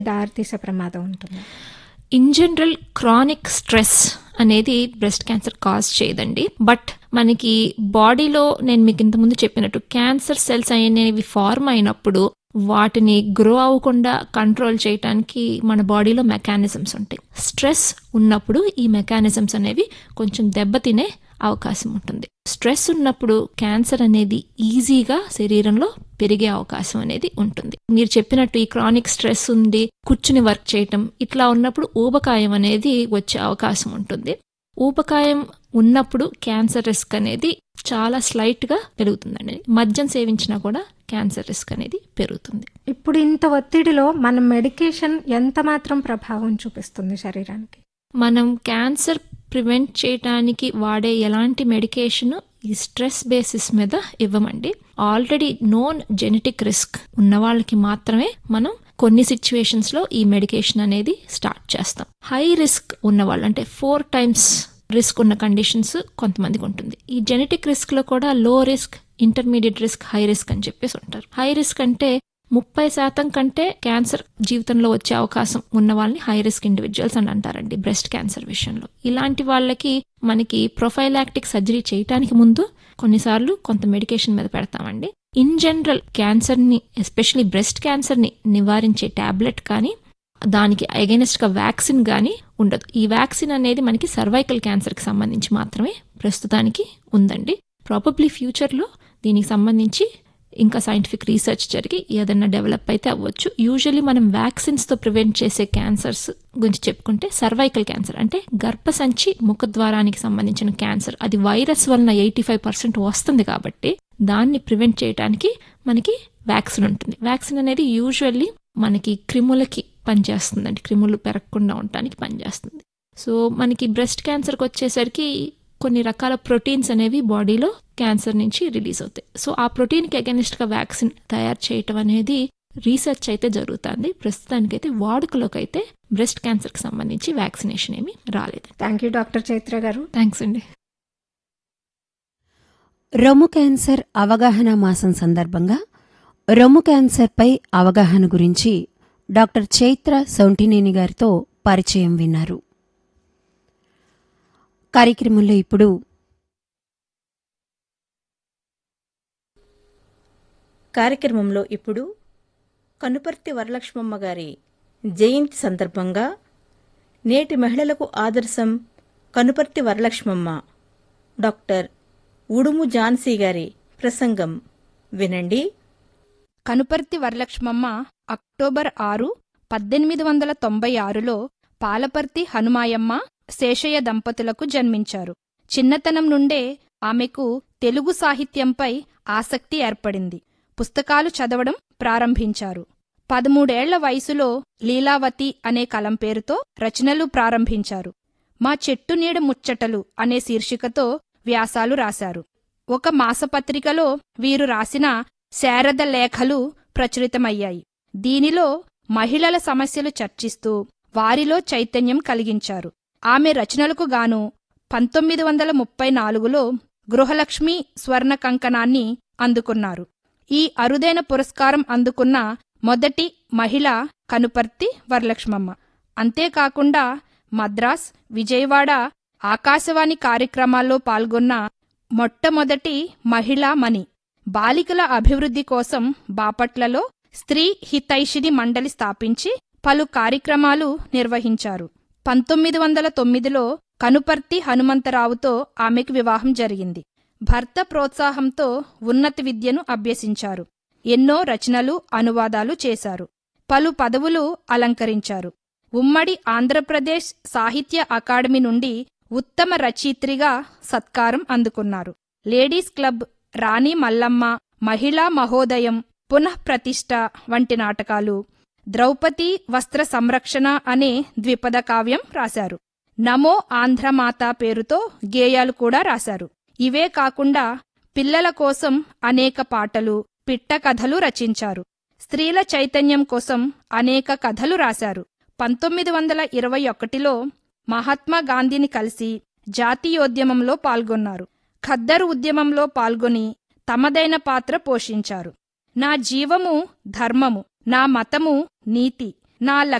దారితీసే ప్రమాదం ఉంటుంది ఇన్ జనరల్ క్రానిక్ స్ట్రెస్ అనేది బ్రెస్ట్ క్యాన్సర్ కాజ్ చేయదండి బట్ మనకి బాడీలో నేను మీకు ఇంతకుముందు చెప్పినట్టు క్యాన్సర్ సెల్స్ అనేవి ఫార్మ్ అయినప్పుడు వాటిని గ్రో అవ్వకుండా కంట్రోల్ చేయడానికి మన బాడీలో మెకానిజమ్స్ ఉంటాయి స్ట్రెస్ ఉన్నప్పుడు ఈ మెకానిజమ్స్ అనేవి కొంచెం దెబ్బతినే అవకాశం ఉంటుంది స్ట్రెస్ ఉన్నప్పుడు క్యాన్సర్ అనేది ఈజీగా శరీరంలో పెరిగే అవకాశం అనేది ఉంటుంది మీరు చెప్పినట్టు ఈ క్రానిక్ స్ట్రెస్ ఉంది కూర్చుని వర్క్ చేయటం ఇట్లా ఉన్నప్పుడు ఊబకాయం అనేది వచ్చే అవకాశం ఉంటుంది ఊబకాయం ఉన్నప్పుడు క్యాన్సర్ రిస్క్ అనేది చాలా స్లైట్ గా పెరుగుతుందండి మద్యం సేవించినా కూడా క్యాన్సర్ రిస్క్ అనేది పెరుగుతుంది ఇప్పుడు ఇంత ఒత్తిడిలో మన మెడికేషన్ ఎంత మాత్రం ప్రభావం చూపిస్తుంది శరీరానికి మనం క్యాన్సర్ ప్రివెంట్ చేయడానికి వాడే ఎలాంటి మెడికేషన్ ఈ స్ట్రెస్ బేసిస్ మీద ఇవ్వమండి ఆల్రెడీ నోన్ జెనెటిక్ రిస్క్ ఉన్న వాళ్ళకి మాత్రమే మనం కొన్ని సిచ్యువేషన్స్ లో ఈ మెడికేషన్ అనేది స్టార్ట్ చేస్తాం హై రిస్క్ ఉన్న వాళ్ళు అంటే ఫోర్ టైమ్స్ రిస్క్ ఉన్న కండిషన్స్ కొంతమందికి ఉంటుంది ఈ జెనెటిక్ రిస్క్ లో కూడా లో risk intermediate risk high risk అని చెప్పేసి ఉంటారు హై రిస్క్ అంటే ముప్పై శాతం కంటే క్యాన్సర్ జీవితంలో వచ్చే అవకాశం ఉన్న వాళ్ళని హై రిస్క్ ఇండివిజువల్స్ అని అంటారండి బ్రెస్ట్ క్యాన్సర్ విషయంలో ఇలాంటి వాళ్ళకి మనకి ప్రొఫైలాక్టిక్ సర్జరీ చేయటానికి ముందు కొన్నిసార్లు కొంత మెడికేషన్ మీద పెడతామండి ఇన్ జనరల్ క్యాన్సర్ ని ఎస్పెషలీ బ్రెస్ట్ క్యాన్సర్ ని నివారించే టాబ్లెట్ కానీ దానికి అగెనిస్ట్ గా వ్యాక్సిన్ గానీ ఉండదు ఈ వ్యాక్సిన్ అనేది మనకి సర్వైకల్ క్యాన్సర్ కి సంబంధించి మాత్రమే ప్రస్తుతానికి ఉందండి ప్రాబబ్లీ ఫ్యూచర్ లో దీనికి సంబంధించి ఇంకా సైంటిఫిక్ రీసెర్చ్ జరిగి ఏదైనా డెవలప్ అయితే అవ్వచ్చు యూజువల్లీ మనం వ్యాక్సిన్స్ తో ప్రివెంట్ చేసే క్యాన్సర్స్ గురించి చెప్పుకుంటే సర్వైకల్ క్యాన్సర్ అంటే గర్భసంచి ముఖద్వారానికి సంబంధించిన క్యాన్సర్ అది వైరస్ వలన ఎయిటీ ఫైవ్ పర్సెంట్ వస్తుంది కాబట్టి దాన్ని ప్రివెంట్ చేయడానికి మనకి వ్యాక్సిన్ ఉంటుంది వ్యాక్సిన్ అనేది యూజువల్లీ మనకి క్రిములకి పనిచేస్తుందండి క్రిములు పెరగకుండా ఉండటానికి పనిచేస్తుంది సో మనకి బ్రెస్ట్ క్యాన్సర్కి వచ్చేసరికి కొన్ని రకాల ప్రోటీన్స్ అనేవి బాడీలో క్యాన్సర్ నుంచి రిలీజ్ అవుతాయి సో ఆ ప్రోటీన్కి అగెనిస్ట్ గా వ్యాక్సిన్ తయారు చేయటం అనేది రీసెర్చ్ అయితే జరుగుతుంది ప్రస్తుతానికైతే వాడుకలోకి అయితే బ్రెస్ట్ క్యాన్సర్ కి సంబంధించి వ్యాక్సినేషన్ ఏమీ రాలేదు థ్యాంక్ యూ డాక్టర్ చైత్ర గారు థ్యాంక్స్ అండి రొమ్ము క్యాన్సర్ అవగాహన మాసం సందర్భంగా రొమ్ము క్యాన్సర్పై అవగాహన గురించి డాక్టర్ చైత్ర సౌంటినేని గారితో పరిచయం విన్నారు కార్యక్రమంలో ఇప్పుడు కార్యక్రమంలో ఇప్పుడు కనుపర్తి వరలక్ష్మమ్మ గారి జయంతి సందర్భంగా నేటి మహిళలకు ఆదర్శం కనుపర్తి వరలక్ష్మమ్మ డాక్టర్ ఉడుము ఝాన్సీ గారి ప్రసంగం వినండి కనుపర్తి వరలక్ష్మమ్మ అక్టోబర్ ఆరు పద్దెనిమిది వందల తొంభై ఆరులో పాలపర్తి హనుమాయమ్మ శేషయ్య దంపతులకు జన్మించారు చిన్నతనం నుండే ఆమెకు తెలుగు సాహిత్యంపై ఆసక్తి ఏర్పడింది పుస్తకాలు చదవడం ప్రారంభించారు పదమూడేళ్ల వయసులో లీలావతి అనే కలం పేరుతో రచనలు ప్రారంభించారు మా చెట్టు నీడ ముచ్చటలు అనే శీర్షికతో వ్యాసాలు రాశారు ఒక మాసపత్రికలో వీరు రాసిన శారద లేఖలు ప్రచురితమయ్యాయి దీనిలో మహిళల సమస్యలు చర్చిస్తూ వారిలో చైతన్యం కలిగించారు ఆమె రచనలకు గాను పంతొమ్మిది వందల ముప్పై నాలుగులో గృహలక్ష్మి స్వర్ణ కంకణాన్ని అందుకున్నారు ఈ అరుదైన పురస్కారం అందుకున్న మొదటి మహిళ కనుపర్తి వరలక్ష్మమ్మ అంతేకాకుండా మద్రాస్ విజయవాడ ఆకాశవాణి కార్యక్రమాల్లో పాల్గొన్న మొట్టమొదటి మహిళా మణి బాలికల అభివృద్ధి కోసం బాపట్లలో స్త్రీ హితైషిణి మండలి స్థాపించి పలు కార్యక్రమాలు నిర్వహించారు పంతొమ్మిది వందల తొమ్మిదిలో కనుపర్తి హనుమంతరావుతో ఆమెకు వివాహం జరిగింది భర్త ప్రోత్సాహంతో ఉన్నత విద్యను అభ్యసించారు ఎన్నో రచనలు అనువాదాలు చేశారు పలు పదవులు అలంకరించారు ఉమ్మడి ఆంధ్రప్రదేశ్ సాహిత్య అకాడమీ నుండి ఉత్తమ రచయిత్రిగా సత్కారం అందుకున్నారు లేడీస్ క్లబ్ రాణి మల్లమ్మ మహిళా మహోదయం పునఃప్రతిష్ఠ వంటి నాటకాలు ద్రౌపది వస్త్ర సంరక్షణ అనే ద్విపద కావ్యం రాశారు నమో ఆంధ్రమాత పేరుతో గేయాలు కూడా రాశారు ఇవే కాకుండా పిల్లల కోసం అనేక పాటలు పిట్ట కథలు రచించారు స్త్రీల చైతన్యం కోసం అనేక కథలు రాశారు పంతొమ్మిది వందల ఇరవై ఒకటిలో మహాత్మా గాంధీని కలిసి జాతీయోద్యమంలో పాల్గొన్నారు ఖద్దరు ఉద్యమంలో పాల్గొని తమదైన పాత్ర పోషించారు నా జీవము ధర్మము నా మతము నీతి నా